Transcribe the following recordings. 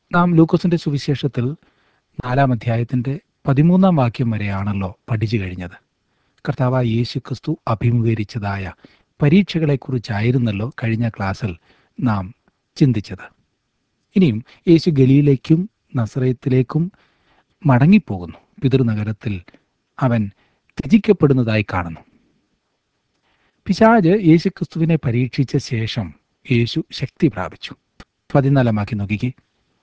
നാം ലൂക്കോസിന്റെ സുവിശേഷത്തിൽ നാലാം അധ്യായത്തിന്റെ പതിമൂന്നാം വാക്യം വരെയാണല്ലോ പഠിച്ചു കഴിഞ്ഞത് കർത്താവായ യേശു ക്രിസ്തു അഭിമുഖീകരിച്ചതായ പരീക്ഷകളെക്കുറിച്ചായിരുന്നല്ലോ കഴിഞ്ഞ ക്ലാസ്സിൽ നാം ചിന്തിച്ചത് ഇനിയും യേശു ഗലിയിലേക്കും നസ്രയത്തിലേക്കും മടങ്ങിപ്പോകുന്നു പിതൃനഗരത്തിൽ അവൻ ത്യജിക്കപ്പെടുന്നതായി കാണുന്നു പിശാജ് യേശുക്രിസ്തുവിനെ പരീക്ഷിച്ച ശേഷം യേശു ശക്തി പ്രാപിച്ചു പതിനാലാം വാക്യം നോക്കിക്കേ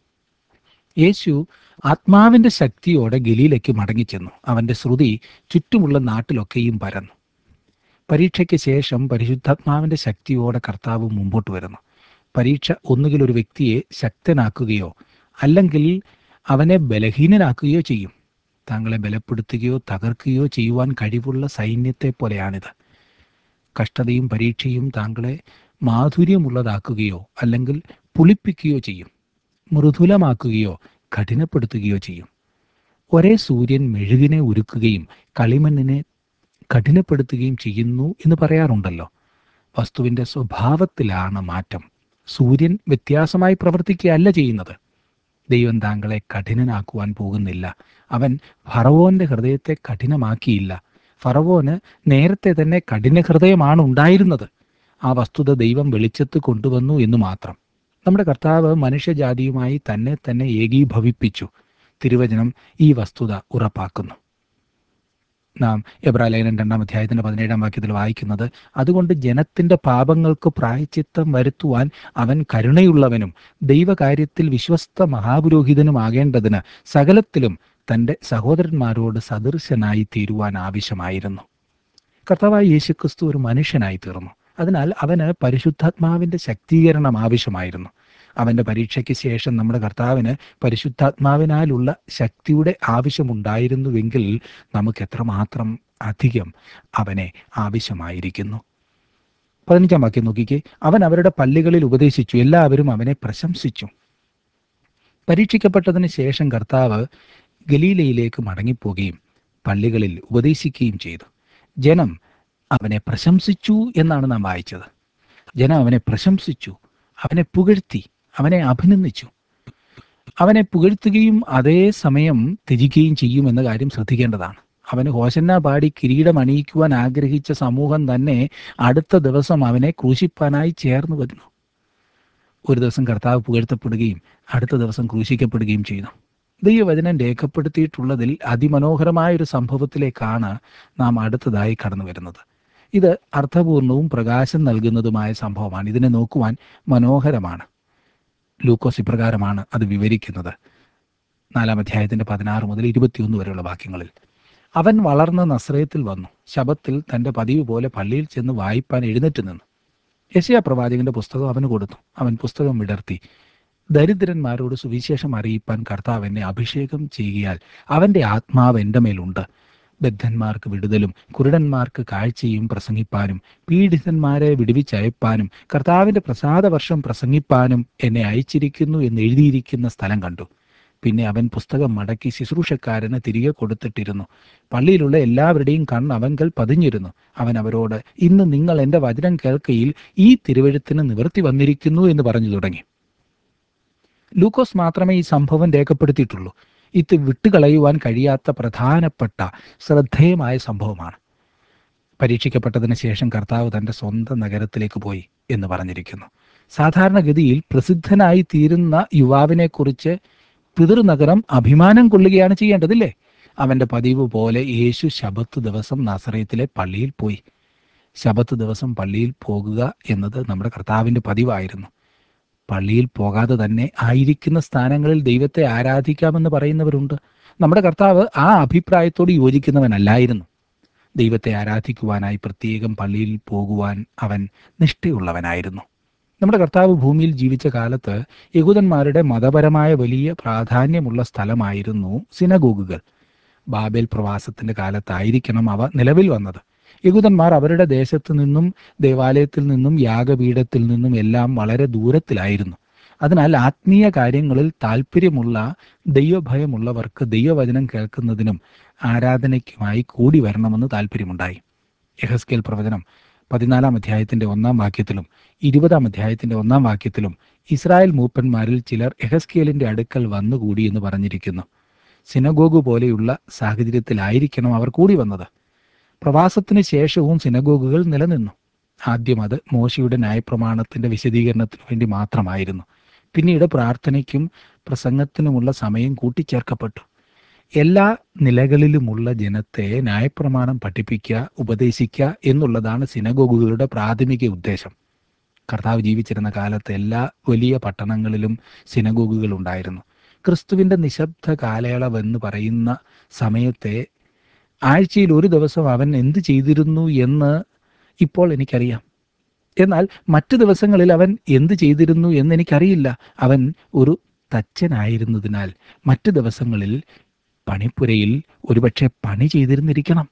യേശു ആത്മാവിന്റെ ശക്തിയോടെ ഗലീലയ്ക്ക് മടങ്ങിച്ചെന്നു അവന്റെ ശ്രുതി ചുറ്റുമുള്ള നാട്ടിലൊക്കെയും പരന്നു പരീക്ഷയ്ക്ക് ശേഷം പരിശുദ്ധാത്മാവിന്റെ ശക്തിയോടെ കർത്താവ് മുമ്പോട്ട് വരുന്നു പരീക്ഷ ഒന്നുകിൽ ഒരു വ്യക്തിയെ ശക്തനാക്കുകയോ അല്ലെങ്കിൽ അവനെ ബലഹീനനാക്കുകയോ ചെയ്യും താങ്കളെ ബലപ്പെടുത്തുകയോ തകർക്കുകയോ ചെയ്യുവാൻ കഴിവുള്ള സൈന്യത്തെ പോലെയാണിത് കഷ്ടതയും പരീക്ഷയും താങ്കളെ മാധുര്യമുള്ളതാക്കുകയോ അല്ലെങ്കിൽ പുളിപ്പിക്കുകയോ ചെയ്യും മൃദുലമാക്കുകയോ കഠിനപ്പെടുത്തുകയോ ചെയ്യും ഒരേ സൂര്യൻ മെഴുകിനെ ഉരുക്കുകയും കളിമണ്ണിനെ കഠിനപ്പെടുത്തുകയും ചെയ്യുന്നു എന്ന് പറയാറുണ്ടല്ലോ വസ്തുവിൻ്റെ സ്വഭാവത്തിലാണ് മാറ്റം സൂര്യൻ വ്യത്യാസമായി പ്രവർത്തിക്കുകയല്ല ചെയ്യുന്നത് ദൈവം താങ്കളെ കഠിനനാക്കുവാൻ പോകുന്നില്ല അവൻ ഫറവോന്റെ ഹൃദയത്തെ കഠിനമാക്കിയില്ല ഫറവോന് നേരത്തെ തന്നെ കഠിന ഹൃദയമാണ് ഉണ്ടായിരുന്നത് ആ വസ്തുത ദൈവം വെളിച്ചത്ത് കൊണ്ടുവന്നു എന്ന് മാത്രം നമ്മുടെ കർത്താവ് മനുഷ്യജാതിയുമായി തന്നെ തന്നെ ഏകീഭവിപ്പിച്ചു തിരുവചനം ഈ വസ്തുത ഉറപ്പാക്കുന്നു നാം എബ്രാലേഖനം രണ്ടാം അധ്യായത്തിന്റെ പതിനേഴാം വാക്യത്തിൽ വായിക്കുന്നത് അതുകൊണ്ട് ജനത്തിന്റെ പാപങ്ങൾക്ക് പ്രായച്ചിത്തം വരുത്തുവാൻ അവൻ കരുണയുള്ളവനും ദൈവകാര്യത്തിൽ വിശ്വസ്ത മഹാപുരോഹിതനുമാകേണ്ടതിന് സകലത്തിലും തന്റെ സഹോദരന്മാരോട് സദൃശനായി തീരുവാൻ ആവശ്യമായിരുന്നു കർത്താവായ യേശുക്രിസ്തു ഒരു മനുഷ്യനായി തീർന്നു അതിനാൽ അവന് പരിശുദ്ധാത്മാവിന്റെ ശക്തീകരണം ആവശ്യമായിരുന്നു അവന്റെ പരീക്ഷയ്ക്ക് ശേഷം നമ്മുടെ കർത്താവിന് പരിശുദ്ധാത്മാവിനാലുള്ള ശക്തിയുടെ ആവശ്യമുണ്ടായിരുന്നുവെങ്കിൽ നമുക്ക് എത്രമാത്രം അധികം അവനെ ആവശ്യമായിരിക്കുന്നു പതിനഞ്ചാം വാക്യം നോക്കിക്കേ അവൻ അവരുടെ പള്ളികളിൽ ഉപദേശിച്ചു എല്ലാവരും അവനെ പ്രശംസിച്ചു പരീക്ഷിക്കപ്പെട്ടതിന് ശേഷം കർത്താവ് ഗലീലയിലേക്ക് മടങ്ങിപ്പോവുകയും പള്ളികളിൽ ഉപദേശിക്കുകയും ചെയ്തു ജനം അവനെ പ്രശംസിച്ചു എന്നാണ് നാം വായിച്ചത് ജനം അവനെ പ്രശംസിച്ചു അവനെ പുകഴ്ത്തി അവനെ അഭിനന്ദിച്ചു അവനെ പുകഴ്ത്തുകയും അതേ സമയം ത്യജിക്കുകയും ചെയ്യും എന്ന കാര്യം ശ്രദ്ധിക്കേണ്ടതാണ് അവന് ഹോശന്ന പാടി കിരീടം അണിയിക്കുവാൻ ആഗ്രഹിച്ച സമൂഹം തന്നെ അടുത്ത ദിവസം അവനെ ക്രൂശിപ്പാനായി ചേർന്ന് വരുന്നു ഒരു ദിവസം കർത്താവ് പുകഴ്ത്തപ്പെടുകയും അടുത്ത ദിവസം ക്രൂശിക്കപ്പെടുകയും ചെയ്യുന്നു ദൈവവചനം രേഖപ്പെടുത്തിയിട്ടുള്ളതിൽ അതിമനോഹരമായ ഒരു സംഭവത്തിലേക്കാണ് നാം അടുത്തതായി കടന്നു വരുന്നത് ഇത് അർത്ഥപൂർണവും പ്രകാശം നൽകുന്നതുമായ സംഭവമാണ് ഇതിനെ നോക്കുവാൻ മനോഹരമാണ് ലൂക്കോസ് ഇപ്രകാരമാണ് അത് വിവരിക്കുന്നത് നാലാം അധ്യായത്തിന്റെ പതിനാറ് മുതൽ ഇരുപത്തിയൊന്ന് വരെയുള്ള വാക്യങ്ങളിൽ അവൻ വളർന്ന നസ്രയത്തിൽ വന്നു ശബത്തിൽ തന്റെ പതിവ് പോലെ പള്ളിയിൽ ചെന്ന് വായിപ്പാൻ എഴുന്നേറ്റ് നിന്നു യശയാ പ്രവാചകന്റെ പുസ്തകം അവന് കൊടുത്തു അവൻ പുസ്തകം വിടർത്തി ദരിദ്രന്മാരോട് സുവിശേഷം അറിയിപ്പാൻ കർത്താവ് എന്നെ അഭിഷേകം ചെയ്യുകയാൽ അവന്റെ ആത്മാവ് എൻ്റെ മേലുണ്ട് ബദ്ധന്മാർക്ക് വിടുതലും കുരുടന്മാർക്ക് കാഴ്ചയും പ്രസംഗിപ്പാനും പീഡിതന്മാരെ വിടുവിച്ചയപ്പാനും കർത്താവിന്റെ പ്രസാദവർഷം പ്രസംഗിപ്പാനും എന്നെ അയച്ചിരിക്കുന്നു എന്ന് എഴുതിയിരിക്കുന്ന സ്ഥലം കണ്ടു പിന്നെ അവൻ പുസ്തകം മടക്കി ശുശ്രൂഷക്കാരന് തിരികെ കൊടുത്തിട്ടിരുന്നു പള്ളിയിലുള്ള എല്ലാവരുടെയും കണ്ണ് അവങ്കൽ പതിഞ്ഞിരുന്നു അവൻ അവരോട് ഇന്ന് നിങ്ങൾ എൻ്റെ വചനം കേൾക്കയിൽ ഈ തിരുവഴുത്തിന് നിവൃത്തി വന്നിരിക്കുന്നു എന്ന് പറഞ്ഞു തുടങ്ങി ലൂക്കോസ് മാത്രമേ ഈ സംഭവം രേഖപ്പെടുത്തിയിട്ടുള്ളൂ ഇത് വിട്ടുകളയുവാൻ കഴിയാത്ത പ്രധാനപ്പെട്ട ശ്രദ്ധേയമായ സംഭവമാണ് പരീക്ഷിക്കപ്പെട്ടതിന് ശേഷം കർത്താവ് തൻ്റെ സ്വന്തം നഗരത്തിലേക്ക് പോയി എന്ന് പറഞ്ഞിരിക്കുന്നു സാധാരണഗതിയിൽ പ്രസിദ്ധനായി തീരുന്ന യുവാവിനെക്കുറിച്ച് പിതൃനഗരം അഭിമാനം കൊള്ളുകയാണ് ചെയ്യേണ്ടതില്ലേ അവന്റെ പതിവ് പോലെ യേശു ശബത്ത് ദിവസം നസറയത്തിലെ പള്ളിയിൽ പോയി ശബത്ത് ദിവസം പള്ളിയിൽ പോകുക എന്നത് നമ്മുടെ കർത്താവിൻ്റെ പതിവായിരുന്നു പള്ളിയിൽ പോകാതെ തന്നെ ആയിരിക്കുന്ന സ്ഥാനങ്ങളിൽ ദൈവത്തെ ആരാധിക്കാമെന്ന് പറയുന്നവരുണ്ട് നമ്മുടെ കർത്താവ് ആ അഭിപ്രായത്തോട് യോജിക്കുന്നവനല്ലായിരുന്നു ദൈവത്തെ ആരാധിക്കുവാനായി പ്രത്യേകം പള്ളിയിൽ പോകുവാൻ അവൻ നിഷ്ഠയുള്ളവനായിരുന്നു നമ്മുടെ കർത്താവ് ഭൂമിയിൽ ജീവിച്ച കാലത്ത് യഹൂദന്മാരുടെ മതപരമായ വലിയ പ്രാധാന്യമുള്ള സ്ഥലമായിരുന്നു സിനഗോഗുകൾ ബാബേൽ പ്രവാസത്തിന്റെ കാലത്തായിരിക്കണം അവ നിലവിൽ വന്നത് യഹൂദന്മാർ അവരുടെ ദേശത്തു നിന്നും ദേവാലയത്തിൽ നിന്നും യാഗപീഠത്തിൽ നിന്നും എല്ലാം വളരെ ദൂരത്തിലായിരുന്നു അതിനാൽ ആത്മീയ കാര്യങ്ങളിൽ താല്പര്യമുള്ള ദൈവഭയമുള്ളവർക്ക് ദൈവവചനം കേൾക്കുന്നതിനും ആരാധനയ്ക്കുമായി കൂടി വരണമെന്ന് താല്പര്യമുണ്ടായി യഹസ്കേൽ പ്രവചനം പതിനാലാം അധ്യായത്തിന്റെ ഒന്നാം വാക്യത്തിലും ഇരുപതാം അധ്യായത്തിന്റെ ഒന്നാം വാക്യത്തിലും ഇസ്രായേൽ മൂപ്പന്മാരിൽ ചിലർ എഹസ്കേലിന്റെ അടുക്കൽ വന്നുകൂടി എന്ന് പറഞ്ഞിരിക്കുന്നു സിനഗോഗ് പോലെയുള്ള സാഹചര്യത്തിലായിരിക്കണം അവർ കൂടി വന്നത് പ്രവാസത്തിന് ശേഷവും സിനഗോഗുകൾ നിലനിന്നു ആദ്യം അത് മോശയുടെ ന്യായപ്രമാണത്തിന്റെ വിശദീകരണത്തിന് വേണ്ടി മാത്രമായിരുന്നു പിന്നീട് പ്രാർത്ഥനയ്ക്കും പ്രസംഗത്തിനുമുള്ള സമയം കൂട്ടിച്ചേർക്കപ്പെട്ടു എല്ലാ നിലകളിലുമുള്ള ജനത്തെ ന്യായപ്രമാണം പഠിപ്പിക്കുക ഉപദേശിക്കുക എന്നുള്ളതാണ് സിനഗോഗുകളുടെ പ്രാഥമിക ഉദ്ദേശം കർത്താവ് ജീവിച്ചിരുന്ന കാലത്ത് എല്ലാ വലിയ പട്ടണങ്ങളിലും സിനഗോഗുകൾ ഉണ്ടായിരുന്നു ക്രിസ്തുവിന്റെ നിശബ്ദ കാലയളവ് എന്ന് പറയുന്ന സമയത്തെ ആഴ്ചയിൽ ഒരു ദിവസം അവൻ എന്ത് ചെയ്തിരുന്നു എന്ന് ഇപ്പോൾ എനിക്കറിയാം എന്നാൽ മറ്റു ദിവസങ്ങളിൽ അവൻ എന്ത് ചെയ്തിരുന്നു എന്ന് എനിക്കറിയില്ല അവൻ ഒരു തച്ചനായിരുന്നതിനാൽ മറ്റു ദിവസങ്ങളിൽ പണിപ്പുരയിൽ ഒരുപക്ഷെ പണി ചെയ്തിരുന്നിരിക്കണം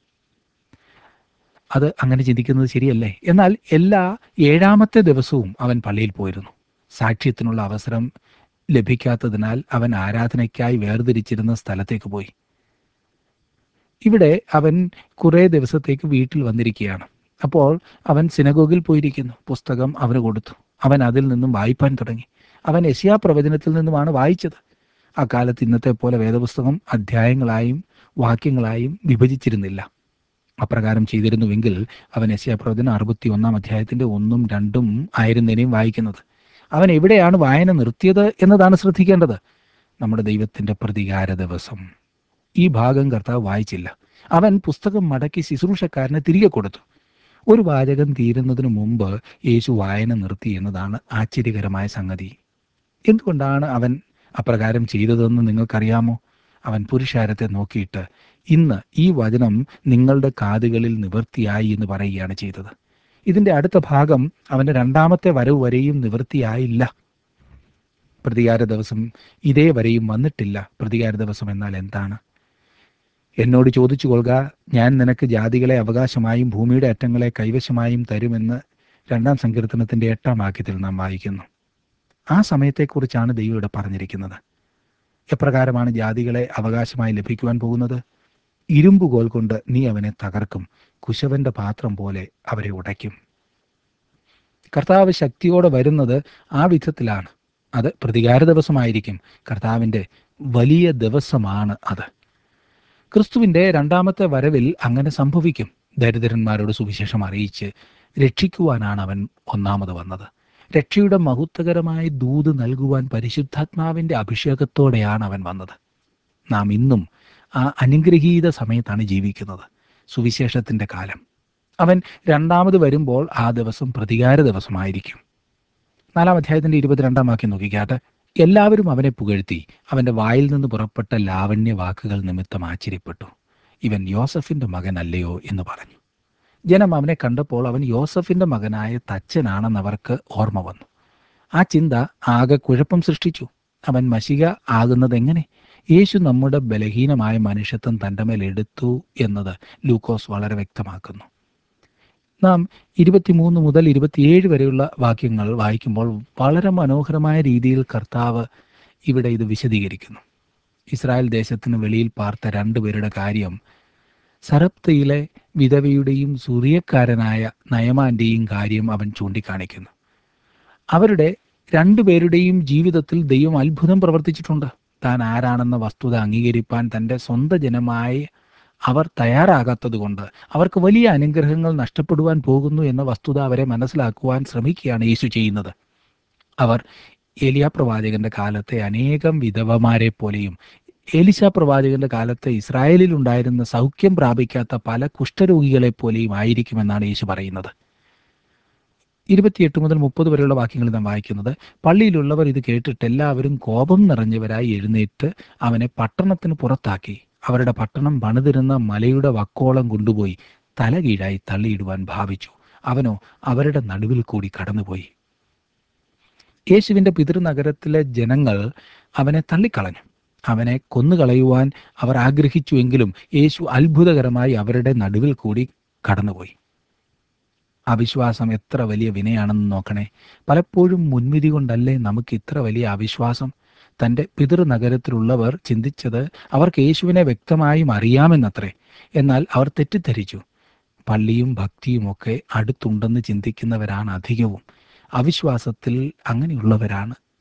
അത് അങ്ങനെ ചിന്തിക്കുന്നത് ശരിയല്ലേ എന്നാൽ എല്ലാ ഏഴാമത്തെ ദിവസവും അവൻ പള്ളിയിൽ പോയിരുന്നു സാക്ഷ്യത്തിനുള്ള അവസരം ലഭിക്കാത്തതിനാൽ അവൻ ആരാധനയ്ക്കായി വേർതിരിച്ചിരുന്ന സ്ഥലത്തേക്ക് പോയി ഇവിടെ അവൻ കുറേ ദിവസത്തേക്ക് വീട്ടിൽ വന്നിരിക്കുകയാണ് അപ്പോൾ അവൻ സിനഗോഗിൽ പോയിരിക്കുന്നു പുസ്തകം അവന് കൊടുത്തു അവൻ അതിൽ നിന്നും വായിപ്പാൻ തുടങ്ങി അവൻ യശയാ പ്രവചനത്തിൽ നിന്നുമാണ് വായിച്ചത് അക്കാലത്ത് ഇന്നത്തെ പോലെ വേദപുസ്തകം അധ്യായങ്ങളായും വാക്യങ്ങളായും വിഭജിച്ചിരുന്നില്ല അപ്രകാരം ചെയ്തിരുന്നുവെങ്കിൽ അവൻ യശയാ പ്രവചനം അറുപത്തി ഒന്നാം അധ്യായത്തിന്റെ ഒന്നും രണ്ടും ആയിരുന്നേനെയും വായിക്കുന്നത് അവൻ എവിടെയാണ് വായന നിർത്തിയത് എന്നതാണ് ശ്രദ്ധിക്കേണ്ടത് നമ്മുടെ ദൈവത്തിന്റെ പ്രതികാര ദിവസം ഈ ഭാഗം കർത്താവ് വായിച്ചില്ല അവൻ പുസ്തകം മടക്കി ശുശ്രൂഷക്കാരന് തിരികെ കൊടുത്തു ഒരു വാചകം തീരുന്നതിന് മുമ്പ് യേശു വായന നിർത്തി എന്നതാണ് ആശ്ചര്യകരമായ സംഗതി എന്തുകൊണ്ടാണ് അവൻ അപ്രകാരം ചെയ്തതെന്ന് നിങ്ങൾക്കറിയാമോ അവൻ പുരുഷാരത്തെ നോക്കിയിട്ട് ഇന്ന് ഈ വചനം നിങ്ങളുടെ കാതുകളിൽ നിവൃത്തിയായി എന്ന് പറയുകയാണ് ചെയ്തത് ഇതിന്റെ അടുത്ത ഭാഗം അവന്റെ രണ്ടാമത്തെ വരവ് വരെയും നിവൃത്തിയായില്ല പ്രതികാര ദിവസം ഇതേ വരെയും വന്നിട്ടില്ല പ്രതികാര ദിവസം എന്നാൽ എന്താണ് എന്നോട് ചോദിച്ചു കൊള്ളുക ഞാൻ നിനക്ക് ജാതികളെ അവകാശമായും ഭൂമിയുടെ അറ്റങ്ങളെ കൈവശമായും തരുമെന്ന് രണ്ടാം സങ്കീർത്തനത്തിന്റെ എട്ടാം വാക്യത്തിൽ നാം വായിക്കുന്നു ആ സമയത്തെക്കുറിച്ചാണ് ദൈവം ഇവിടെ പറഞ്ഞിരിക്കുന്നത് എപ്രകാരമാണ് ജാതികളെ അവകാശമായി ലഭിക്കുവാൻ പോകുന്നത് ഇരുമ്പുകോൽ കൊണ്ട് നീ അവനെ തകർക്കും കുശവന്റെ പാത്രം പോലെ അവരെ ഉടയ്ക്കും കർത്താവ് ശക്തിയോടെ വരുന്നത് ആ വിധത്തിലാണ് അത് പ്രതികാര ദിവസമായിരിക്കും കർത്താവിൻ്റെ വലിയ ദിവസമാണ് അത് ക്രിസ്തുവിൻ്റെ രണ്ടാമത്തെ വരവിൽ അങ്ങനെ സംഭവിക്കും ദരിദ്രന്മാരോട് സുവിശേഷം അറിയിച്ച് രക്ഷിക്കുവാനാണ് അവൻ ഒന്നാമത് വന്നത് രക്ഷയുടെ മഹത്വകരമായ ദൂത് നൽകുവാൻ പരിശുദ്ധാത്മാവിൻ്റെ അഭിഷേകത്തോടെയാണ് അവൻ വന്നത് നാം ഇന്നും ആ അനുഗ്രഹീത സമയത്താണ് ജീവിക്കുന്നത് സുവിശേഷത്തിൻ്റെ കാലം അവൻ രണ്ടാമത് വരുമ്പോൾ ആ ദിവസം പ്രതികാര ദിവസമായിരിക്കും നാലാം അധ്യായത്തിന്റെ ഇരുപത്തിരണ്ടാം വാക്യം നോക്കിക്കാട്ട് എല്ലാവരും അവനെ പുകഴ്ത്തി അവന്റെ വായിൽ നിന്ന് പുറപ്പെട്ട ലാവണ്യ വാക്കുകൾ നിമിത്തം ആശ്ചര്യപ്പെട്ടു ഇവൻ യോസഫിന്റെ മകൻ അല്ലയോ എന്ന് പറഞ്ഞു ജനം അവനെ കണ്ടപ്പോൾ അവൻ യോസഫിന്റെ മകനായ തച്ചനാണെന്ന് അവർക്ക് ഓർമ്മ വന്നു ആ ചിന്ത ആകെ കുഴപ്പം സൃഷ്ടിച്ചു അവൻ മഷിക ആകുന്നത് എങ്ങനെ യേശു നമ്മുടെ ബലഹീനമായ മനുഷ്യത്വം തൻ്റെ മേൽ എടുത്തു എന്നത് ലൂക്കോസ് വളരെ വ്യക്തമാക്കുന്നു നാം ഇരുപത്തിമൂന്ന് മുതൽ ഇരുപത്തിയേഴ് വരെയുള്ള വാക്യങ്ങൾ വായിക്കുമ്പോൾ വളരെ മനോഹരമായ രീതിയിൽ കർത്താവ് ഇവിടെ ഇത് വിശദീകരിക്കുന്നു ഇസ്രായേൽ ദേശത്തിന് വെളിയിൽ പാർത്ത രണ്ടുപേരുടെ കാര്യം സറപ്തയിലെ വിധവയുടെയും സൂര്യക്കാരനായ നയമാന്റെയും കാര്യം അവൻ ചൂണ്ടിക്കാണിക്കുന്നു അവരുടെ രണ്ടുപേരുടെയും ജീവിതത്തിൽ ദൈവം അത്ഭുതം പ്രവർത്തിച്ചിട്ടുണ്ട് താൻ ആരാണെന്ന വസ്തുത അംഗീകരിപ്പാൻ തൻ്റെ സ്വന്തം ജനമായി അവർ തയ്യാറാകാത്തതുകൊണ്ട് അവർക്ക് വലിയ അനുഗ്രഹങ്ങൾ നഷ്ടപ്പെടുവാൻ പോകുന്നു എന്ന വസ്തുത അവരെ മനസ്സിലാക്കുവാൻ ശ്രമിക്കുകയാണ് യേശു ചെയ്യുന്നത് അവർ ഏലിയ പ്രവാചകന്റെ കാലത്തെ അനേകം വിധവമാരെ പോലെയും ഏലിശ പ്രവാചകന്റെ കാലത്ത് ഇസ്രായേലിൽ ഉണ്ടായിരുന്ന സൗഖ്യം പ്രാപിക്കാത്ത പല കുഷ്ഠരോഗികളെ പോലെയും ആയിരിക്കുമെന്നാണ് യേശു പറയുന്നത് ഇരുപത്തിയെട്ട് മുതൽ മുപ്പത് വരെയുള്ള വാക്യങ്ങൾ നാം വായിക്കുന്നത് പള്ളിയിലുള്ളവർ ഇത് കേട്ടിട്ട് എല്ലാവരും കോപം നിറഞ്ഞവരായി എഴുന്നേറ്റ് അവനെ പട്ടണത്തിന് പുറത്താക്കി അവരുടെ പട്ടണം പണിതിരുന്ന മലയുടെ വക്കോളം കൊണ്ടുപോയി തലകീഴായി തള്ളിയിടുവാൻ ഭാവിച്ചു അവനോ അവരുടെ നടുവിൽ കൂടി കടന്നുപോയി യേശുവിൻ്റെ പിതൃനഗരത്തിലെ ജനങ്ങൾ അവനെ തള്ളിക്കളഞ്ഞു അവനെ കൊന്നുകളയുവാൻ അവർ ആഗ്രഹിച്ചുവെങ്കിലും യേശു അത്ഭുതകരമായി അവരുടെ നടുവിൽ കൂടി കടന്നുപോയി അവിശ്വാസം എത്ര വലിയ വിനയാണെന്ന് നോക്കണേ പലപ്പോഴും മുൻവിധി കൊണ്ടല്ലേ നമുക്ക് ഇത്ര വലിയ അവിശ്വാസം തൻ്റെ പിതൃനഗരത്തിലുള്ളവർ ചിന്തിച്ചത് അവർക്ക് യേശുവിനെ വ്യക്തമായും അറിയാമെന്നത്രേ എന്നാൽ അവർ തെറ്റിദ്ധരിച്ചു പള്ളിയും ഭക്തിയും ഒക്കെ അടുത്തുണ്ടെന്ന് ചിന്തിക്കുന്നവരാണ് അധികവും അവിശ്വാസത്തിൽ അങ്ങനെയുള്ളവരാണ്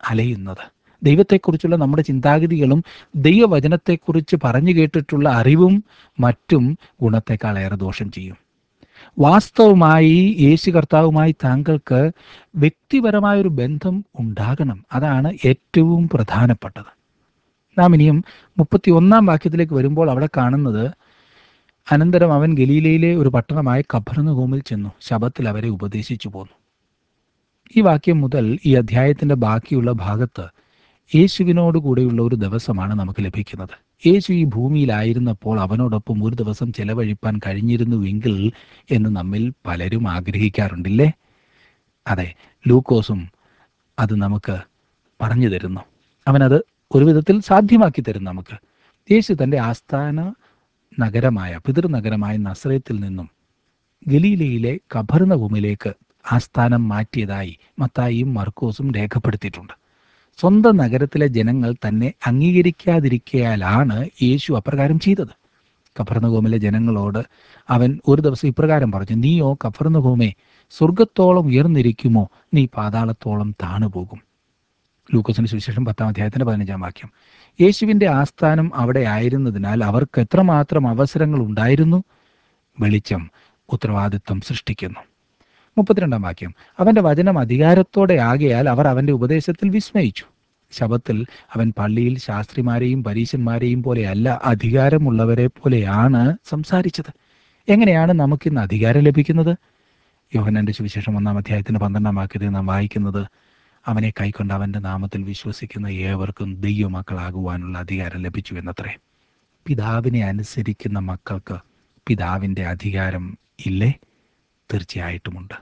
അലയുന്നത് ദൈവത്തെക്കുറിച്ചുള്ള നമ്മുടെ ചിന്താഗതികളും ദൈവവചനത്തെക്കുറിച്ച് പറഞ്ഞു കേട്ടിട്ടുള്ള അറിവും മറ്റും ഗുണത്തെക്കാൾ ഏറെ ദോഷം ചെയ്യും വാസ്തവമായി യേശു കർത്താവുമായി താങ്കൾക്ക് വ്യക്തിപരമായൊരു ബന്ധം ഉണ്ടാകണം അതാണ് ഏറ്റവും പ്രധാനപ്പെട്ടത് നാം ഇനിയും മുപ്പത്തി ഒന്നാം വാക്യത്തിലേക്ക് വരുമ്പോൾ അവിടെ കാണുന്നത് അനന്തരം അവൻ ഗലീലയിലെ ഒരു പട്ടണമായ കബർന്നഹൂമിൽ ചെന്നു ശബത്തിൽ അവരെ ഉപദേശിച്ചു പോന്നു ഈ വാക്യം മുതൽ ഈ അധ്യായത്തിന്റെ ബാക്കിയുള്ള ഭാഗത്ത് യേശുവിനോട് കൂടെയുള്ള ഒരു ദിവസമാണ് നമുക്ക് ലഭിക്കുന്നത് യേശു ഈ ഭൂമിയിലായിരുന്നപ്പോൾ അവനോടൊപ്പം ഒരു ദിവസം ചെലവഴിപ്പാൻ കഴിഞ്ഞിരുന്നുവെങ്കിൽ എന്ന് നമ്മിൽ പലരും ആഗ്രഹിക്കാറുണ്ടില്ലേ അതെ ലൂക്കോസും അത് നമുക്ക് പറഞ്ഞു തരുന്നു അവനത് ഒരു വിധത്തിൽ സാധ്യമാക്കി തരും നമുക്ക് യേശു തൻ്റെ ആസ്ഥാന നഗരമായ പിതൃനഗരമായ നസ്രയത്തിൽ നിന്നും ഗലീലയിലെ കബർന്നഭൂമിയിലേക്ക് ആസ്ഥാനം മാറ്റിയതായി മത്തായിയും മർക്കോസും രേഖപ്പെടുത്തിയിട്ടുണ്ട് സ്വന്തം നഗരത്തിലെ ജനങ്ങൾ തന്നെ അംഗീകരിക്കാതിരിക്കയാലാണ് യേശു അപ്രകാരം ചെയ്തത് കഫർന്നഹോമിലെ ജനങ്ങളോട് അവൻ ഒരു ദിവസം ഇപ്രകാരം പറഞ്ഞു നീയോ കഫർന്നഹോമേ സ്വർഗത്തോളം ഉയർന്നിരിക്കുമോ നീ പാതാളത്തോളം താണുപോകും ലൂക്കോസിന് സുവിശേഷം പത്താം അധ്യായത്തിന്റെ പതിനഞ്ചാം വാക്യം യേശുവിന്റെ ആസ്ഥാനം അവിടെ ആയിരുന്നതിനാൽ അവർക്ക് എത്രമാത്രം അവസരങ്ങൾ ഉണ്ടായിരുന്നു വെളിച്ചം ഉത്തരവാദിത്വം സൃഷ്ടിക്കുന്നു മുപ്പത്തിരണ്ടാം വാക്യം അവന്റെ വചനം അധികാരത്തോടെ ആകയാൽ അവർ അവന്റെ ഉപദേശത്തിൽ വിസ്മയിച്ചു ശബത്തിൽ അവൻ പള്ളിയിൽ ശാസ്ത്രിമാരെയും പരീശന്മാരെയും പോലെയല്ല അധികാരമുള്ളവരെ പോലെയാണ് സംസാരിച്ചത് എങ്ങനെയാണ് നമുക്കിന്ന് അധികാരം ലഭിക്കുന്നത് യോഹനന്റെ സുവിശേഷം ഒന്നാം അധ്യായത്തിന് പന്ത്രണ്ടാം വാക്യത്തിൽ നാം വായിക്കുന്നത് അവനെ കൈക്കൊണ്ട് അവന്റെ നാമത്തിൽ വിശ്വസിക്കുന്ന ഏവർക്കും ദൈവമക്കളാകുവാനുള്ള അധികാരം ലഭിച്ചു എന്നത്രേ പിതാവിനെ അനുസരിക്കുന്ന മക്കൾക്ക് പിതാവിന്റെ അധികാരം ഇല്ലേ തീർച്ചയായിട്ടുമുണ്ട്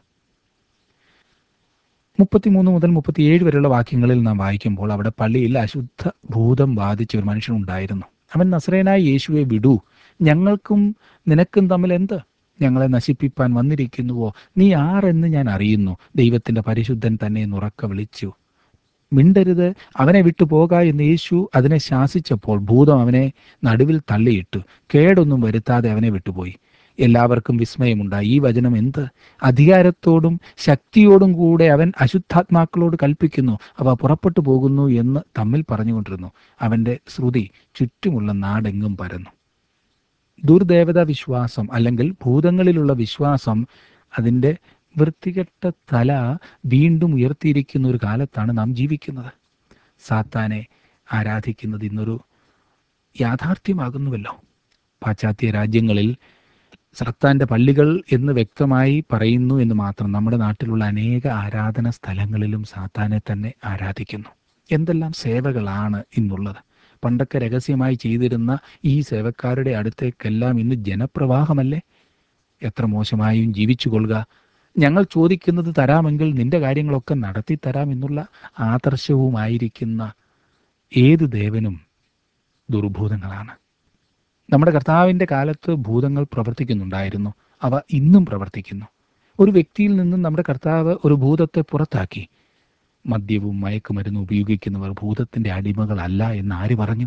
മുപ്പത്തിമൂന്ന് മുതൽ മുപ്പത്തിയേഴ് വരെയുള്ള വാക്യങ്ങളിൽ നാം വായിക്കുമ്പോൾ അവിടെ പള്ളിയിൽ അശുദ്ധ ഭൂതം ബാധിച്ച ഒരു മനുഷ്യൻ ഉണ്ടായിരുന്നു അവൻ നസ്രേനായ യേശുവെ വിടൂ ഞങ്ങൾക്കും നിനക്കും തമ്മിൽ എന്ത് ഞങ്ങളെ നശിപ്പിപ്പാൻ വന്നിരിക്കുന്നുവോ നീ ആരെന്ന് ഞാൻ അറിയുന്നു ദൈവത്തിന്റെ പരിശുദ്ധൻ തന്നെ എന്ന് ഉറക്കെ വിളിച്ചു മിണ്ടരുത് അവനെ വിട്ടു പോക എന്ന് യേശു അതിനെ ശാസിച്ചപ്പോൾ ഭൂതം അവനെ നടുവിൽ തള്ളിയിട്ടു കേടൊന്നും വരുത്താതെ അവനെ വിട്ടുപോയി എല്ലാവർക്കും വിസ്മയമുണ്ടായി ഈ വചനം എന്ത് അധികാരത്തോടും ശക്തിയോടും കൂടെ അവൻ അശുദ്ധാത്മാക്കളോട് കൽപ്പിക്കുന്നു അവ പുറപ്പെട്ടു പോകുന്നു എന്ന് തമ്മിൽ പറഞ്ഞുകൊണ്ടിരുന്നു അവന്റെ ശ്രുതി ചുറ്റുമുള്ള നാടെങ്ങും പരന്നു ദുർദേവത വിശ്വാസം അല്ലെങ്കിൽ ഭൂതങ്ങളിലുള്ള വിശ്വാസം അതിൻ്റെ വൃത്തികെട്ട തല വീണ്ടും ഉയർത്തിയിരിക്കുന്ന ഒരു കാലത്താണ് നാം ജീവിക്കുന്നത് സാത്താനെ ആരാധിക്കുന്നത് ഇന്നൊരു യാഥാർത്ഥ്യമാകുന്നുവല്ലോ പാശ്ചാത്യ രാജ്യങ്ങളിൽ സാത്താന്റെ പള്ളികൾ എന്ന് വ്യക്തമായി പറയുന്നു എന്ന് മാത്രം നമ്മുടെ നാട്ടിലുള്ള അനേക ആരാധന സ്ഥലങ്ങളിലും സാത്താനെ തന്നെ ആരാധിക്കുന്നു എന്തെല്ലാം സേവകളാണ് ഇന്നുള്ളത് പണ്ടൊക്കെ രഹസ്യമായി ചെയ്തിരുന്ന ഈ സേവക്കാരുടെ അടുത്തേക്കെല്ലാം ഇന്ന് ജനപ്രവാഹമല്ലേ എത്ര മോശമായും ജീവിച്ചു കൊള്ളുക ഞങ്ങൾ ചോദിക്കുന്നത് തരാമെങ്കിൽ നിന്റെ കാര്യങ്ങളൊക്കെ നടത്തി തരാം എന്നുള്ള ആദർശവുമായിരിക്കുന്ന ഏത് ദേവനും ദുർഭൂതങ്ങളാണ് നമ്മുടെ കർത്താവിൻ്റെ കാലത്ത് ഭൂതങ്ങൾ പ്രവർത്തിക്കുന്നുണ്ടായിരുന്നു അവ ഇന്നും പ്രവർത്തിക്കുന്നു ഒരു വ്യക്തിയിൽ നിന്നും നമ്മുടെ കർത്താവ് ഒരു ഭൂതത്തെ പുറത്താക്കി മദ്യവും മയക്കുമരുന്നും ഉപയോഗിക്കുന്നവർ ഭൂതത്തിന്റെ അടിമകളല്ല എന്ന് ആര് പറഞ്ഞു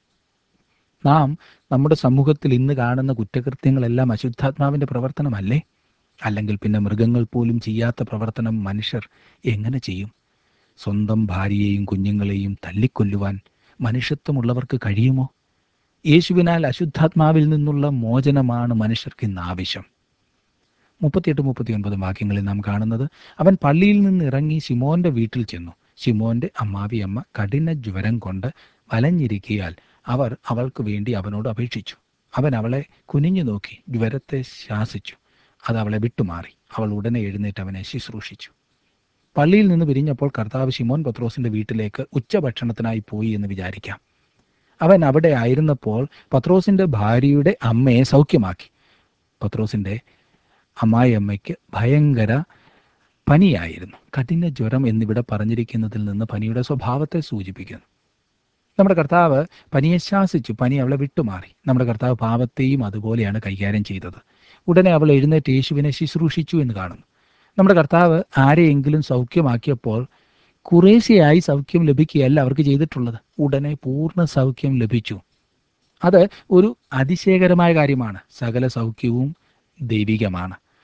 നാം നമ്മുടെ സമൂഹത്തിൽ ഇന്ന് കാണുന്ന കുറ്റകൃത്യങ്ങളെല്ലാം അശുദ്ധാത്മാവിന്റെ പ്രവർത്തനമല്ലേ അല്ലെങ്കിൽ പിന്നെ മൃഗങ്ങൾ പോലും ചെയ്യാത്ത പ്രവർത്തനം മനുഷ്യർ എങ്ങനെ ചെയ്യും സ്വന്തം ഭാര്യയെയും കുഞ്ഞുങ്ങളെയും തല്ലിക്കൊല്ലുവാൻ മനുഷ്യത്വമുള്ളവർക്ക് കഴിയുമോ യേശുവിനാൽ അശുദ്ധാത്മാവിൽ നിന്നുള്ള മോചനമാണ് മനുഷ്യർക്ക് ഇന്ന് ആവശ്യം മുപ്പത്തിയെട്ട് മുപ്പത്തിയൊൻപത് വാക്യങ്ങളിൽ നാം കാണുന്നത് അവൻ പള്ളിയിൽ നിന്ന് ഇറങ്ങി ശിമോന്റെ വീട്ടിൽ ചെന്നു ശിമോന്റെ അമ്മാവിയമ്മ കഠിന ജ്വരം കൊണ്ട് വലഞ്ഞിരിക്കിയാൽ അവർ അവൾക്ക് വേണ്ടി അവനോട് അപേക്ഷിച്ചു അവൻ അവളെ കുനിഞ്ഞു നോക്കി ജ്വരത്തെ ശാസിച്ചു അത് അവളെ വിട്ടുമാറി അവൾ ഉടനെ എഴുന്നേറ്റ് അവനെ ശുശ്രൂഷിച്ചു പള്ളിയിൽ നിന്ന് പിരിഞ്ഞപ്പോൾ കർത്താവ് ശിമോൻ പത്രോസിന്റെ വീട്ടിലേക്ക് ഉച്ചഭക്ഷണത്തിനായി പോയി എന്ന് വിചാരിക്കാം അവൻ അവിടെ ആയിരുന്നപ്പോൾ പത്രോസിന്റെ ഭാര്യയുടെ അമ്മയെ സൗഖ്യമാക്കി പത്രോസിന്റെ അമ്മായിയമ്മയ്ക്ക് ഭയങ്കര പനിയായിരുന്നു കഠിന ജ്വരം എന്നിവിടെ പറഞ്ഞിരിക്കുന്നതിൽ നിന്ന് പനിയുടെ സ്വഭാവത്തെ സൂചിപ്പിക്കുന്നു നമ്മുടെ കർത്താവ് പനിയെ ശാസിച്ചു പനി അവളെ വിട്ടുമാറി നമ്മുടെ കർത്താവ് പാപത്തെയും അതുപോലെയാണ് കൈകാര്യം ചെയ്തത് ഉടനെ അവൾ എഴുന്നേറ്റ് യേശുവിനെ ശുശ്രൂഷിച്ചു എന്ന് കാണുന്നു നമ്മുടെ കർത്താവ് ആരെയെങ്കിലും സൗഖ്യമാക്കിയപ്പോൾ കുറേശ്ശെയായി സൗഖ്യം ലഭിക്കുകയല്ല അവർക്ക് ചെയ്തിട്ടുള്ളത് ഉടനെ പൂർണ്ണ സൗഖ്യം ലഭിച്ചു അത് ഒരു അതിശയകരമായ കാര്യമാണ് സകല സൗഖ്യവും ദൈവികമാണ്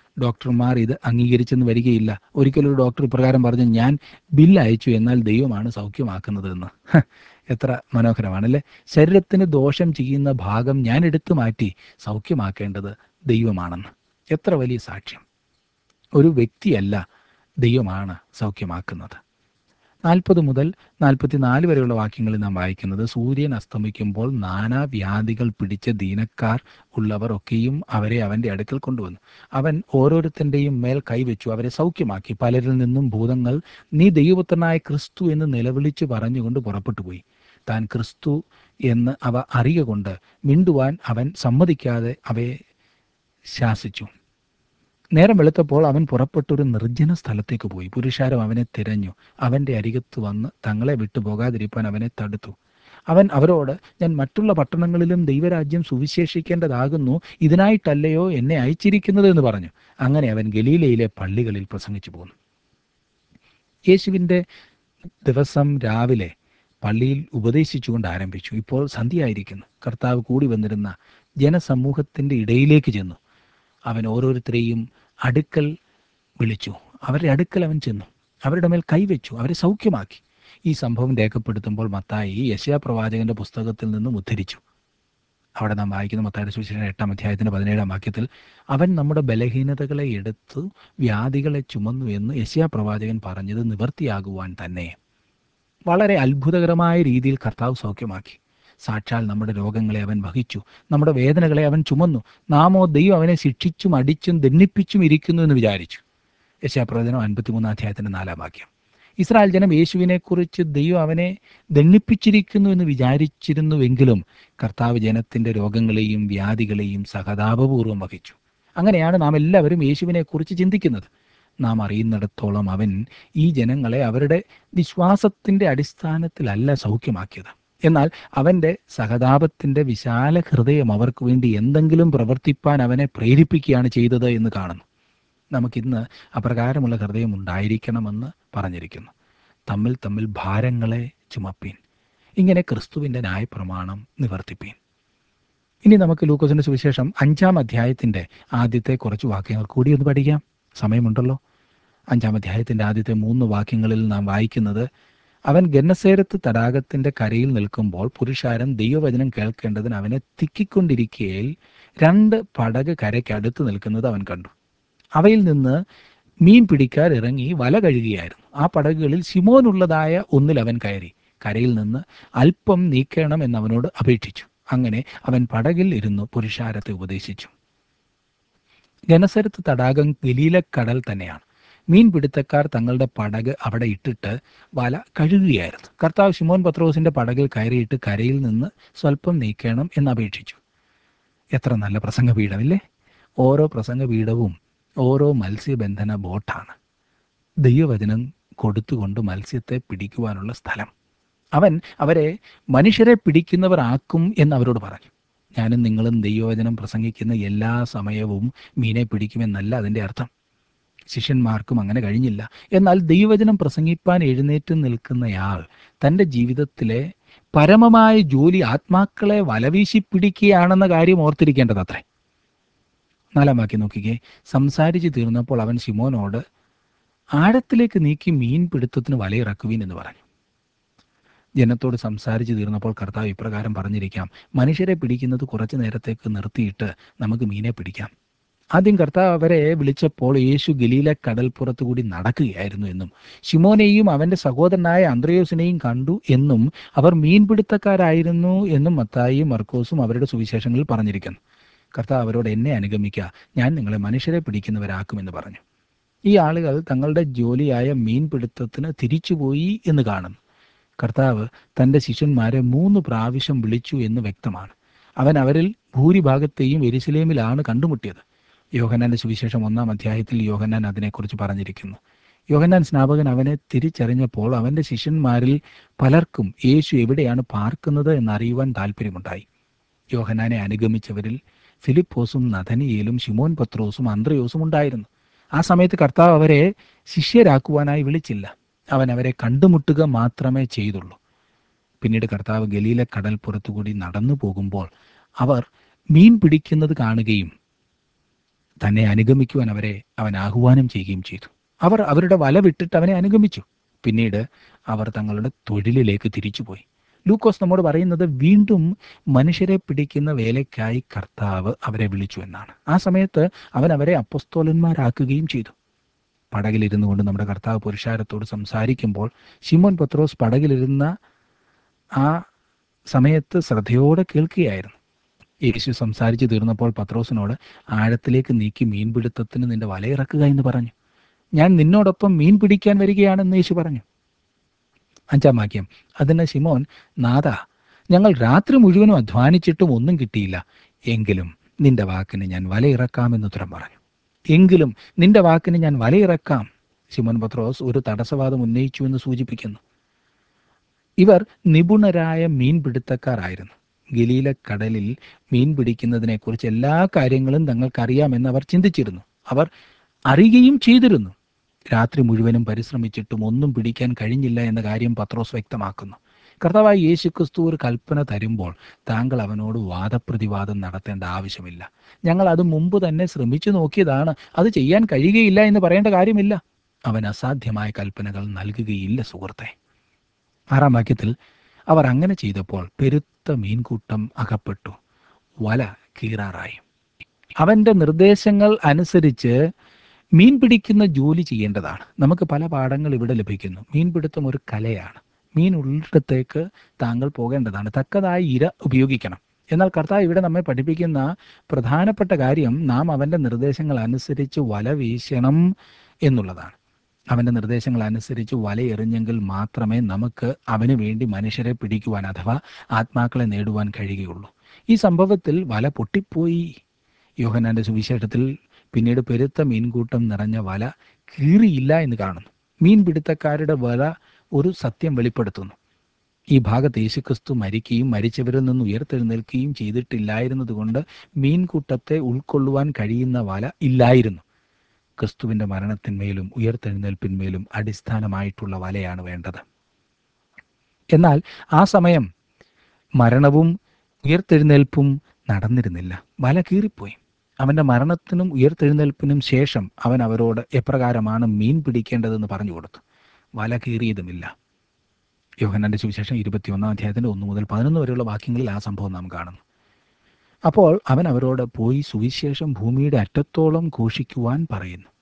ഡോക്ടർമാർ ഇത് അംഗീകരിച്ചെന്ന് വരികയില്ല ഒരിക്കലും ഒരു ഡോക്ടർ ഇപ്രകാരം പറഞ്ഞു ഞാൻ ബില്ല് അയച്ചു എന്നാൽ ദൈവമാണ് സൗഖ്യമാക്കുന്നത് എന്ന് ഹ, എത്ര മനോഹരമാണല്ലേ ശരീരത്തിന് ദോഷം ചെയ്യുന്ന ഭാഗം ഞാൻ എടുത്തു മാറ്റി സൗഖ്യമാക്കേണ്ടത് ദൈവമാണെന്ന് എത്ര വലിയ സാക്ഷ്യം ഒരു വ്യക്തിയല്ല ദൈവമാണ് സൗഖ്യമാക്കുന്നത് നാൽപ്പത് മുതൽ നാൽപ്പത്തിനാല് വരെയുള്ള വാക്യങ്ങളിൽ നാം വായിക്കുന്നത് സൂര്യൻ അസ്തമിക്കുമ്പോൾ നാനാ വ്യാധികൾ പിടിച്ച ദീനക്കാർ ഉള്ളവർ ഒക്കെയും അവരെ അവന്റെ അടുക്കൽ കൊണ്ടുവന്നു അവൻ ഓരോരുത്തന്റെയും മേൽ കൈവച്ചു അവരെ സൗഖ്യമാക്കി പലരിൽ നിന്നും ഭൂതങ്ങൾ നീ ദൈവപുത്രനായ ക്രിസ്തു എന്ന് നിലവിളിച്ചു പറഞ്ഞുകൊണ്ട് പുറപ്പെട്ടു പോയി താൻ ക്രിസ്തു എന്ന് അവ അറിയ കൊണ്ട് മിണ്ടുവാൻ അവൻ സമ്മതിക്കാതെ അവയെ ശാസിച്ചു നേരം വെളുത്തപ്പോൾ അവൻ പുറപ്പെട്ടൊരു നിർജ്ജന സ്ഥലത്തേക്ക് പോയി പുരുഷാരം അവനെ തിരഞ്ഞു അവന്റെ അരികത്ത് വന്ന് തങ്ങളെ വിട്ടു പോകാതിരിപ്പാൻ അവനെ തടുത്തു അവൻ അവരോട് ഞാൻ മറ്റുള്ള പട്ടണങ്ങളിലും ദൈവരാജ്യം സുവിശേഷിക്കേണ്ടതാകുന്നു ഇതിനായിട്ടല്ലയോ എന്നെ അയച്ചിരിക്കുന്നത് എന്ന് പറഞ്ഞു അങ്ങനെ അവൻ ഗലീലയിലെ പള്ളികളിൽ പ്രസംഗിച്ചു പോന്നു യേശുവിൻ്റെ ദിവസം രാവിലെ പള്ളിയിൽ ഉപദേശിച്ചുകൊണ്ട് ആരംഭിച്ചു ഇപ്പോൾ സന്ധ്യയായിരിക്കുന്നു കർത്താവ് കൂടി വന്നിരുന്ന ജനസമൂഹത്തിൻ്റെ ഇടയിലേക്ക് ചെന്നു അവൻ ഓരോരുത്തരെയും അടുക്കൽ വിളിച്ചു അവരുടെ അടുക്കൽ അവൻ ചെന്നു അവരുടെ മേൽ കൈവച്ചു അവരെ സൗഖ്യമാക്കി ഈ സംഭവം രേഖപ്പെടുത്തുമ്പോൾ മത്തായി യശയാ പ്രവാചകന്റെ പുസ്തകത്തിൽ നിന്നും ഉദ്ധരിച്ചു അവിടെ നാം വായിക്കുന്ന മത്തായുടെ സുവിശേഷം എട്ടാം അധ്യായത്തിന്റെ പതിനേഴാം വാക്യത്തിൽ അവൻ നമ്മുടെ ബലഹീനതകളെ എടുത്തു വ്യാധികളെ ചുമന്നു എന്ന് യശയാ പ്രവാചകൻ പറഞ്ഞത് നിവർത്തിയാകുവാൻ തന്നെ വളരെ അത്ഭുതകരമായ രീതിയിൽ കർത്താവ് സൗഖ്യമാക്കി സാക്ഷാൽ നമ്മുടെ രോഗങ്ങളെ അവൻ വഹിച്ചു നമ്മുടെ വേദനകളെ അവൻ ചുമന്നു നാമോ ദൈവം അവനെ ശിക്ഷിച്ചും അടിച്ചും ദണ്ണിപ്പിച്ചും ഇരിക്കുന്നു എന്ന് വിചാരിച്ചു യശാപ്രവചനം അൻപത്തിമൂന്നാം അധ്യായത്തിന്റെ നാലാം വാക്യം ഇസ്രായേൽ ജനം യേശുവിനെ കുറിച്ച് ദൈവം അവനെ ദണ്ണിപ്പിച്ചിരിക്കുന്നു എന്ന് വിചാരിച്ചിരുന്നുവെങ്കിലും കർത്താവ് ജനത്തിന്റെ രോഗങ്ങളെയും വ്യാധികളെയും സഹതാപപൂർവ്വം വഹിച്ചു അങ്ങനെയാണ് നാം എല്ലാവരും യേശുവിനെ കുറിച്ച് ചിന്തിക്കുന്നത് നാം അറിയുന്നിടത്തോളം അവൻ ഈ ജനങ്ങളെ അവരുടെ വിശ്വാസത്തിന്റെ അടിസ്ഥാനത്തിലല്ല സൗഖ്യമാക്കിയത് എന്നാൽ അവന്റെ സഹതാപത്തിന്റെ വിശാല ഹൃദയം അവർക്ക് വേണ്ടി എന്തെങ്കിലും പ്രവർത്തിപ്പാൻ അവനെ പ്രേരിപ്പിക്കുകയാണ് ചെയ്തത് എന്ന് കാണുന്നു നമുക്കിന്ന് അപ്രകാരമുള്ള ഹൃദയം ഉണ്ടായിരിക്കണമെന്ന് പറഞ്ഞിരിക്കുന്നു തമ്മിൽ തമ്മിൽ ഭാരങ്ങളെ ചുമപ്പീൻ ഇങ്ങനെ ക്രിസ്തുവിൻ്റെ ന്യായപ്രമാണം നിവർത്തിപ്പീൻ ഇനി നമുക്ക് ലൂക്കോസിന്റെ സുവിശേഷം അഞ്ചാം അധ്യായത്തിന്റെ ആദ്യത്തെ കുറച്ച് വാക്യങ്ങൾ കൂടി ഒന്ന് പഠിക്കാം സമയമുണ്ടല്ലോ അഞ്ചാം അധ്യായത്തിന്റെ ആദ്യത്തെ മൂന്ന് വാക്യങ്ങളിൽ നാം വായിക്കുന്നത് അവൻ ഗന്നസേരത്ത് തടാകത്തിന്റെ കരയിൽ നിൽക്കുമ്പോൾ പുരുഷാരം ദൈവവചനം കേൾക്കേണ്ടതിന് അവനെ തിക്കിക്കൊണ്ടിരിക്കയിൽ രണ്ട് പടക് കരയ്ക്ക് അടുത്ത് നിൽക്കുന്നത് അവൻ കണ്ടു അവയിൽ നിന്ന് മീൻ പിടിക്കാർ ഇറങ്ങി വല കഴുകുകയായിരുന്നു ആ പടകുകളിൽ ശിമോനുള്ളതായ ഒന്നിൽ അവൻ കയറി കരയിൽ നിന്ന് അല്പം നീക്കണം എന്ന് അവനോട് അപേക്ഷിച്ചു അങ്ങനെ അവൻ പടകിൽ ഇരുന്നു പുരുഷാരത്തെ ഉപദേശിച്ചു ഗനസരത്ത് തടാകം ഗലീലക്കടൽ തന്നെയാണ് മീൻപിടുത്തക്കാർ തങ്ങളുടെ പടക് അവിടെ ഇട്ടിട്ട് വല കഴുകുകയായിരുന്നു കർത്താവ് ശിമോൻ പത്രോസിന്റെ പടകിൽ കയറിയിട്ട് കരയിൽ നിന്ന് സ്വല്പം നീക്കണം എന്ന് അപേക്ഷിച്ചു എത്ര നല്ല പ്രസംഗപീഠമില്ലേ ഓരോ പ്രസംഗപീഠവും ഓരോ മത്സ്യബന്ധന ബോട്ടാണ് ദൈവവചനം കൊടുത്തുകൊണ്ട് മത്സ്യത്തെ പിടിക്കുവാനുള്ള സ്ഥലം അവൻ അവരെ മനുഷ്യരെ പിടിക്കുന്നവർ ആക്കും എന്ന് അവരോട് പറഞ്ഞു ഞാനും നിങ്ങളും ദൈവവചനം പ്രസംഗിക്കുന്ന എല്ലാ സമയവും മീനെ പിടിക്കുമെന്നല്ല അതിൻ്റെ അർത്ഥം ശിഷ്യന്മാർക്കും അങ്ങനെ കഴിഞ്ഞില്ല എന്നാൽ ദൈവവചനം പ്രസംഗിപ്പാൻ എഴുന്നേറ്റ് നിൽക്കുന്നയാൾ തൻ്റെ ജീവിതത്തിലെ പരമമായ ജോലി ആത്മാക്കളെ വലവീശി പിടിക്കുകയാണെന്ന കാര്യം ഓർത്തിരിക്കേണ്ടത് അത്രേ നാലാം വാക്യം നോക്കിക്കേ സംസാരിച്ച് തീർന്നപ്പോൾ അവൻ ശിമോനോട് ആഴത്തിലേക്ക് നീക്കി മീൻ പിടുത്തത്തിന് വലയിറക്കുവീൻ എന്ന് പറഞ്ഞു ജനത്തോട് സംസാരിച്ച് തീർന്നപ്പോൾ കർത്താവ് ഇപ്രകാരം പറഞ്ഞിരിക്കാം മനുഷ്യരെ പിടിക്കുന്നത് കുറച്ചു നേരത്തേക്ക് നിർത്തിയിട്ട് നമുക്ക് മീനെ പിടിക്കാം ആദ്യം കർത്താവ് അവരെ വിളിച്ചപ്പോൾ യേശു ഗലീല കടൽപ്പുറത്തു കൂടി നടക്കുകയായിരുന്നു എന്നും ശിമോനെയും അവന്റെ സഹോദരനായ അന്ത്രയോസിനെയും കണ്ടു എന്നും അവർ മീൻപിടുത്തക്കാരായിരുന്നു എന്നും മത്തായിയും മർക്കോസും അവരുടെ സുവിശേഷങ്ങളിൽ പറഞ്ഞിരിക്കുന്നു കർത്താവ് അവരോട് എന്നെ അനുഗമിക്കുക ഞാൻ നിങ്ങളെ മനുഷ്യരെ പിടിക്കുന്നവരാക്കുമെന്ന് പറഞ്ഞു ഈ ആളുകൾ തങ്ങളുടെ ജോലിയായ മീൻപിടുത്തത്തിന് തിരിച്ചുപോയി എന്ന് കാണുന്നു കർത്താവ് തൻ്റെ ശിഷ്യന്മാരെ മൂന്ന് പ്രാവശ്യം വിളിച്ചു എന്ന് വ്യക്തമാണ് അവൻ അവരിൽ ഭൂരിഭാഗത്തെയും എരുസലേമിലാണ് കണ്ടുമുട്ടിയത് യോഹന്നാന്റെ സുവിശേഷം ഒന്നാം അധ്യായത്തിൽ യോഹന്നാൻ അതിനെക്കുറിച്ച് പറഞ്ഞിരിക്കുന്നു യോഹന്നാൻ സ്നാപകൻ അവനെ തിരിച്ചറിഞ്ഞപ്പോൾ അവന്റെ ശിഷ്യന്മാരിൽ പലർക്കും യേശു എവിടെയാണ് പാർക്കുന്നത് എന്നറിയുവാൻ താല്പര്യമുണ്ടായി യോഹന്നാനെ അനുഗമിച്ചവരിൽ ഫിലിപ്പോസും നഥനിയേലും ഷിമോൻ പത്രോസും അന്ത്രയോസും ഉണ്ടായിരുന്നു ആ സമയത്ത് കർത്താവ് അവരെ ശിഷ്യരാക്കുവാനായി വിളിച്ചില്ല അവൻ അവരെ കണ്ടുമുട്ടുക മാത്രമേ ചെയ്തുള്ളൂ പിന്നീട് കർത്താവ് ഗലീല കടൽപ്പുറത്തുകൂടി നടന്നു പോകുമ്പോൾ അവർ മീൻ പിടിക്കുന്നത് കാണുകയും തന്നെ അനുഗമിക്കുവാൻ അവരെ അവൻ ആഹ്വാനം ചെയ്യുകയും ചെയ്തു അവർ അവരുടെ വല വിട്ടിട്ട് അവനെ അനുഗമിച്ചു പിന്നീട് അവർ തങ്ങളുടെ തൊഴിലിലേക്ക് തിരിച്ചുപോയി ലൂക്കോസ് നമ്മോട് പറയുന്നത് വീണ്ടും മനുഷ്യരെ പിടിക്കുന്ന വേലയ്ക്കായി കർത്താവ് അവരെ വിളിച്ചു എന്നാണ് ആ സമയത്ത് അവൻ അവരെ അപ്പസ്തോലന്മാരാക്കുകയും ചെയ്തു പടകിലിരുന്നു കൊണ്ട് നമ്മുടെ കർത്താവ് പുരുഷാരത്തോട് സംസാരിക്കുമ്പോൾ ശിമോൻ പത്രോസ് പടകിലിരുന്ന ആ സമയത്ത് ശ്രദ്ധയോടെ കേൾക്കുകയായിരുന്നു യേശു സംസാരിച്ചു തീർന്നപ്പോൾ പത്രോസിനോട് ആഴത്തിലേക്ക് നീക്കി മീൻപിടുത്തത്തിന് നിന്റെ വലയിറക്കുക എന്ന് പറഞ്ഞു ഞാൻ നിന്നോടൊപ്പം മീൻ പിടിക്കാൻ വരികയാണെന്ന് യേശു പറഞ്ഞു അഞ്ചാം വാക്യം അതിന് ശിമോൻ നാഥ ഞങ്ങൾ രാത്രി മുഴുവനും അധ്വാനിച്ചിട്ടും ഒന്നും കിട്ടിയില്ല എങ്കിലും നിന്റെ വാക്കിന് ഞാൻ വലയിറക്കാമെന്ന് ഉത്തരം പറഞ്ഞു എങ്കിലും നിന്റെ വാക്കിന് ഞാൻ വലയിറക്കാം ശിമോൻ പത്രോസ് ഒരു തടസ്സവാദം ഉന്നയിച്ചു എന്ന് സൂചിപ്പിക്കുന്നു ഇവർ നിപുണരായ മീൻപിടുത്തക്കാരായിരുന്നു ഗലീല കടലിൽ മീൻ പിടിക്കുന്നതിനെക്കുറിച്ച് എല്ലാ കാര്യങ്ങളും തങ്ങൾക്കറിയാമെന്ന് അവർ ചിന്തിച്ചിരുന്നു അവർ അറിയുകയും ചെയ്തിരുന്നു രാത്രി മുഴുവനും പരിശ്രമിച്ചിട്ടും ഒന്നും പിടിക്കാൻ കഴിഞ്ഞില്ല എന്ന കാര്യം പത്രോസ് വ്യക്തമാക്കുന്നു കർത്താവായ യേശു ക്രിസ്തു ഒരു കൽപ്പന തരുമ്പോൾ താങ്കൾ അവനോട് വാദപ്രതിവാദം നടത്തേണ്ട ആവശ്യമില്ല ഞങ്ങൾ അത് മുമ്പ് തന്നെ ശ്രമിച്ചു നോക്കിയതാണ് അത് ചെയ്യാൻ കഴിയുകയില്ല എന്ന് പറയേണ്ട കാര്യമില്ല അവൻ അസാധ്യമായ കൽപ്പനകൾ നൽകുകയില്ല സുഹൃത്തെ ആറാം വാക്യത്തിൽ അവർ അങ്ങനെ ചെയ്തപ്പോൾ പെരുത്ത മീൻകൂട്ടം അകപ്പെട്ടു വല കീറാറായി അവന്റെ നിർദ്ദേശങ്ങൾ അനുസരിച്ച് മീൻ പിടിക്കുന്ന ജോലി ചെയ്യേണ്ടതാണ് നമുക്ക് പല പാഠങ്ങൾ ഇവിടെ ലഭിക്കുന്നു മീൻപിടുത്തം ഒരു കലയാണ് മീൻ ഉള്ളിടത്തേക്ക് താങ്കൾ പോകേണ്ടതാണ് തക്കതായ ഇര ഉപയോഗിക്കണം എന്നാൽ കർത്താവ് ഇവിടെ നമ്മെ പഠിപ്പിക്കുന്ന പ്രധാനപ്പെട്ട കാര്യം നാം അവന്റെ നിർദ്ദേശങ്ങൾ അനുസരിച്ച് വല വീശണം എന്നുള്ളതാണ് അവന്റെ നിർദ്ദേശങ്ങൾ അനുസരിച്ച് വലയെറിഞ്ഞെങ്കിൽ മാത്രമേ നമുക്ക് അവന് വേണ്ടി മനുഷ്യരെ പിടിക്കുവാൻ അഥവാ ആത്മാക്കളെ നേടുവാൻ കഴിയുകയുള്ളൂ ഈ സംഭവത്തിൽ വല പൊട്ടിപ്പോയി യോഹനാന്റെ സുവിശേഷത്തിൽ പിന്നീട് പെരുത്ത മീൻകൂട്ടം നിറഞ്ഞ വല കീറിയില്ല എന്ന് കാണുന്നു മീൻപിടുത്തക്കാരുടെ വല ഒരു സത്യം വെളിപ്പെടുത്തുന്നു ഈ ഭാഗത്ത് യേശുക്രിസ്തു മരിക്കുകയും മരിച്ചവരിൽ നിന്ന് ഉയർത്തെഴുന്നേൽക്കുകയും ചെയ്തിട്ടില്ലായിരുന്നതുകൊണ്ട് മീൻകൂട്ടത്തെ ഉൾക്കൊള്ളുവാൻ കഴിയുന്ന വല ഇല്ലായിരുന്നു ക്രിസ്തുവിന്റെ മരണത്തിന്മേലും ഉയർത്തെഴുന്നേൽപ്പിന്മേലും അടിസ്ഥാനമായിട്ടുള്ള വലയാണ് വേണ്ടത് എന്നാൽ ആ സമയം മരണവും ഉയർത്തെഴുന്നേൽപ്പും നടന്നിരുന്നില്ല വല കീറിപ്പോയി അവന്റെ മരണത്തിനും ഉയർത്തെഴുന്നേൽപ്പിനും ശേഷം അവൻ അവരോട് എപ്രകാരമാണ് മീൻ പിടിക്കേണ്ടതെന്ന് പറഞ്ഞു കൊടുത്തു വല കീറിയതുമില്ല യോഹന്നാന്റെ സുവിശേഷം ഇരുപത്തിയൊന്നാം അധ്യായത്തിന്റെ ഒന്ന് മുതൽ പതിനൊന്ന് വരെയുള്ള വാക്യങ്ങളിൽ ആ സംഭവം നാം കാണുന്നു അപ്പോൾ അവൻ അവരോട് പോയി സുവിശേഷം ഭൂമിയുടെ അറ്റത്തോളം ഘോഷിക്കുവാൻ പറയുന്നു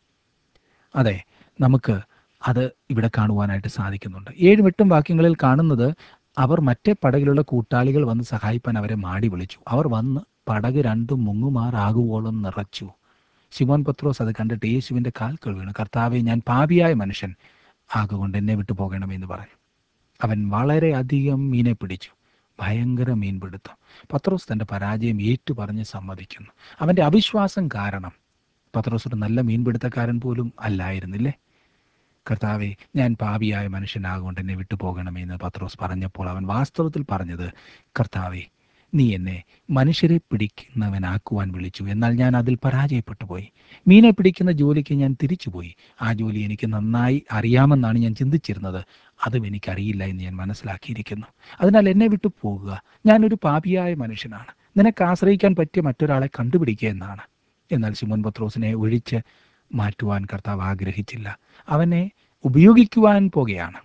അതെ നമുക്ക് അത് ഇവിടെ കാണുവാനായിട്ട് സാധിക്കുന്നുണ്ട് ഏഴും എട്ടും വാക്യങ്ങളിൽ കാണുന്നത് അവർ മറ്റേ പടകിലുള്ള കൂട്ടാളികൾ വന്ന് സഹായിപ്പാൻ അവരെ മാടി വിളിച്ചു അവർ വന്ന് പടക് രണ്ടും മുങ്ങുമാറാകുവോളം നിറച്ചു ശിമോൻ പത്രോസ് അത് കണ്ടിട്ട് യേശുവിന്റെ കാൽക്കൾ വീണു കർത്താവെ ഞാൻ പാപിയായ മനുഷ്യൻ ആകുകൊണ്ട് എന്നെ വിട്ടു പോകണമെന്ന് പറഞ്ഞു അവൻ വളരെ അധികം മീനെ പിടിച്ചു ഭയങ്കര മീൻപിടുത്തം പത്രോസ് തന്റെ പരാജയം ഏറ്റുപറഞ്ഞ് സമ്മതിക്കുന്നു അവന്റെ അവിശ്വാസം കാരണം പത്രോസ് ഒരു നല്ല മീൻപിടുത്തക്കാരൻ പോലും അല്ലായിരുന്നില്ലേ കർത്താവെ ഞാൻ പാപിയായ മനുഷ്യനാകൊണ്ട് എന്നെ വിട്ടുപോകണമെന്ന് പത്രോസ് പറഞ്ഞപ്പോൾ അവൻ വാസ്തവത്തിൽ പറഞ്ഞത് കർത്താവെ നീ എന്നെ മനുഷ്യരെ പിടിക്കുന്നവനാക്കുവാൻ വിളിച്ചു എന്നാൽ ഞാൻ അതിൽ പരാജയപ്പെട്ടു പോയി മീനെ പിടിക്കുന്ന ജോലിക്ക് ഞാൻ തിരിച്ചുപോയി ആ ജോലി എനിക്ക് നന്നായി അറിയാമെന്നാണ് ഞാൻ ചിന്തിച്ചിരുന്നത് അതും എനിക്കറിയില്ല എന്ന് ഞാൻ മനസ്സിലാക്കിയിരിക്കുന്നു അതിനാൽ എന്നെ വിട്ടു പോകുക ഞാനൊരു പാപിയായ മനുഷ്യനാണ് നിനക്ക് ആശ്രയിക്കാൻ പറ്റിയ മറ്റൊരാളെ കണ്ടുപിടിക്കുക എന്നാണ് എന്നാൽ ശിമോൻ പത്രോസിനെ ഒഴിച്ച് മാറ്റുവാൻ കർത്താവ് ആഗ്രഹിച്ചില്ല അവനെ ഉപയോഗിക്കുവാൻ പോകുകയാണ്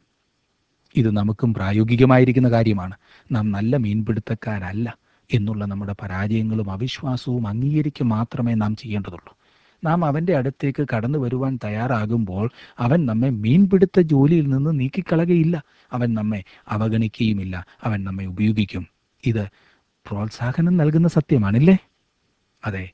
ഇത് നമുക്കും പ്രായോഗികമായിരിക്കുന്ന കാര്യമാണ് നാം നല്ല മീൻപിടുത്തക്കാരല്ല എന്നുള്ള നമ്മുടെ പരാജയങ്ങളും അവിശ്വാസവും അംഗീകരിക്കുക മാത്രമേ നാം ചെയ്യേണ്ടതുള്ളൂ നാം അവൻ്റെ അടുത്തേക്ക് കടന്നു വരുവാൻ തയ്യാറാകുമ്പോൾ അവൻ നമ്മെ മീൻപിടുത്ത ജോലിയിൽ നിന്ന് നീക്കിക്കളകയില്ല അവൻ നമ്മെ അവഗണിക്കുകയുമില്ല അവൻ നമ്മെ ഉപയോഗിക്കും ഇത് പ്രോത്സാഹനം നൽകുന്ന സത്യമാണില്ലേ അതെ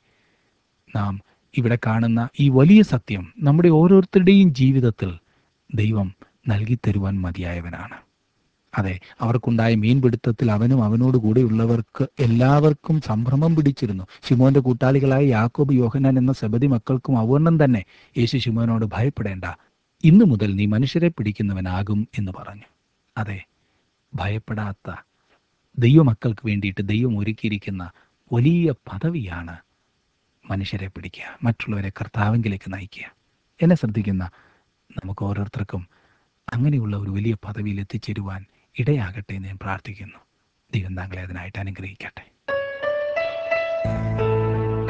നാം ഇവിടെ കാണുന്ന ഈ വലിയ സത്യം നമ്മുടെ ഓരോരുത്തരുടെയും ജീവിതത്തിൽ ദൈവം നൽകിത്തരുവാൻ മതിയായവനാണ് അതെ അവർക്കുണ്ടായ മീൻപിടുത്തത്തിൽ അവനും അവനോട് കൂടെയുള്ളവർക്ക് എല്ലാവർക്കും സംഭ്രമം പിടിച്ചിരുന്നു ശിമോന്റെ കൂട്ടാളികളായ യാക്കോബ് യോഹനാൻ എന്ന സബതി മക്കൾക്കും അവർണം തന്നെ യേശു ശിമോനോട് ഭയപ്പെടേണ്ട ഇന്നു മുതൽ നീ മനുഷ്യരെ പിടിക്കുന്നവനാകും എന്ന് പറഞ്ഞു അതെ ഭയപ്പെടാത്ത ദൈവമക്കൾക്ക് വേണ്ടിയിട്ട് ദൈവം ഒരുക്കിയിരിക്കുന്ന വലിയ പദവിയാണ് മനുഷ്യരെ പിടിക്കുക മറ്റുള്ളവരെ കർത്താവിങ്കിലേക്ക് നയിക്കുക എന്നെ ശ്രദ്ധിക്കുന്ന നമുക്ക് ഓരോരുത്തർക്കും അങ്ങനെയുള്ള ഒരു വലിയ പദവിയിൽ എത്തിച്ചേരുവാൻ ഇടയാകട്ടെ എന്ന് ഞാൻ പ്രാർത്ഥിക്കുന്നു ദൈവം താങ്കളെ അതിനായിട്ട് അനുഗ്രഹിക്കട്ടെ